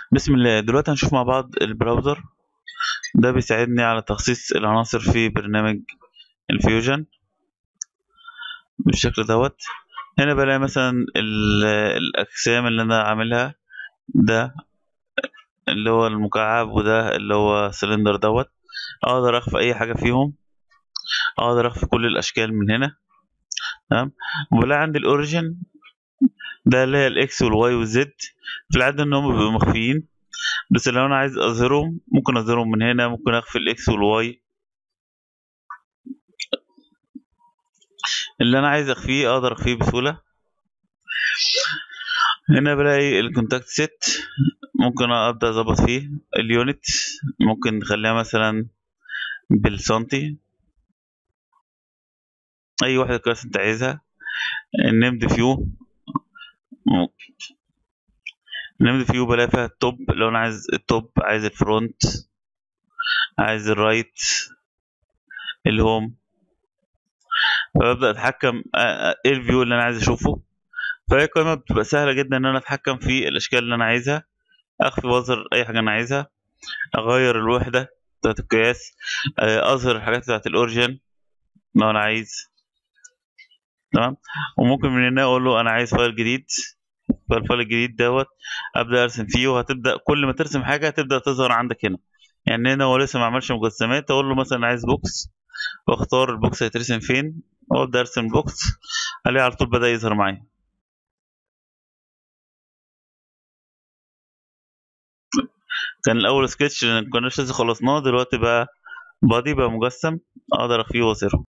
بسم الله دلوقتي هنشوف مع بعض البراوزر ده بيساعدني على تخصيص العناصر في برنامج الفيوجن بالشكل دوت هنا بلاقي مثلا ال- الأجسام اللي أنا عاملها ده اللي هو المكعب وده اللي هو سلندر دوت أقدر أخفي أي حاجة فيهم أقدر أخفي كل الأشكال من هنا تمام وبلاقي عندي الأوريجن ده اللي هي الإكس والواي والزد في العادة إن هم بيبقوا مخفيين بس لو أنا عايز أظهرهم ممكن أظهرهم من هنا ممكن أخفي الإكس والواي اللي انا عايز اخفيه اقدر اخفيه بسهوله هنا بلاقي الكونتاكت سيت ممكن ابدا اظبط فيه اليونت ممكن نخليها مثلا بالسنتي اي واحده كلاس انت عايزها النيمد فيو النيمد فيو بلاقي فيها التوب لو انا عايز التوب عايز الفرونت عايز الرايت الهوم فببدا اتحكم آه، آه، ايه الفيو اللي انا عايز اشوفه فهي قائمه بتبقى سهله جدا ان انا اتحكم في الاشكال اللي انا عايزها اخفي واظهر اي حاجه انا عايزها اغير الوحده بتاعت القياس آه، اظهر الحاجات بتاعت الاوريجن لو انا عايز تمام وممكن من هنا اقول له انا عايز فايل جديد فالفايل الجديد دوت ابدا ارسم فيه وهتبدا كل ما ترسم حاجه هتبدا تظهر عندك هنا يعني هنا هو لسه ما عملش مجسمات اقول له مثلا عايز بوكس واختار البوكس هيترسم فين وابدا ارسم بوكس عليه على طول بدا يظهر معايا كان الاول سكتش لان كنا لسه خلصناه دلوقتي بقى بادي بقى مجسم اقدر اخفيه واظهره